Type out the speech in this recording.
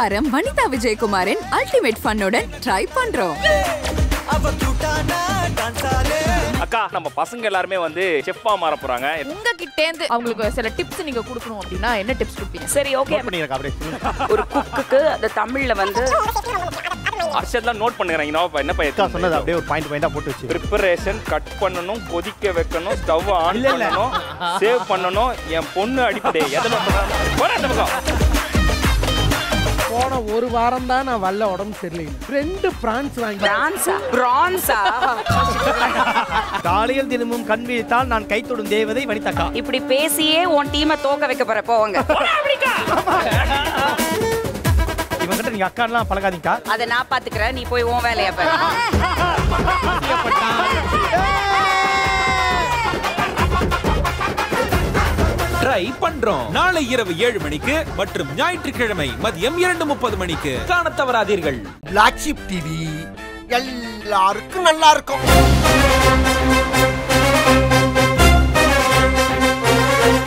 வாரம் வனிதா விஜயகுமாரின் அல்டிமேட் ஃபன்னுடன் ட்ரை பண்றோம் அக்கா நம்ம பசங்க எல்லாருமே வந்து செஃப்பா மாற போறாங்க உங்ககிட்டேந்து அவங்களுக்கு சில டிப்ஸ் நீங்க கொடுக்கணும் அப்படின்னா என்ன டிப்ஸ் கொடுப்பீங்க சரி ஓகே பண்ணிருக்கா அப்படியே ஒரு குக்குக்கு அந்த தமிழ்ல வந்து அர்ஷத்லாம் நோட் பண்ணுறாங்க என்ன என்ன அக்கா சொன்னது பையன் அப்படியே ஒரு பாயிண்ட் பாயிண்டா போட்டு வச்சு ப்ரிப்பரேஷன் கட் பண்ணணும் கொதிக்க வைக்கணும் ஸ்டவ் ஆன் இல்ல, இல்ல. பண்ணணும் சேவ் பண்ணணும் என் பொண்ணு அடிப்படை எதில் போற அந்த பக்கம் போன ஒரு வாரம் தான் நான் வல்ல உடம்பு சரியில்லை ரெண்டு பிரான்ஸ் வாங்கி பிரான்ஸா பிரான்ஸா காலையில் தினமும் கண் விழித்தால் நான் கை தொடும் தேவதை வனிதாக்கா இப்படி பேசியே உன் டீமை தோக்க வைக்க போற போவாங்க இவங்கிட்ட நீங்க அக்காலாம் பழகாதீங்கக்கா அதை நான் பாத்துக்கிறேன் நீ போய் உன் வேலையை பாரு ட்ரை பண்றோம் நாளை இரவு ஏழு மணிக்கு மற்றும் ஞாயிற்றுக்கிழமை மதியம் இரண்டு முப்பது மணிக்கு காணத் தவறாதீர்கள் பிளாக் ஷிப் டிவி எல்லாருக்கும் நல்லா இருக்கும்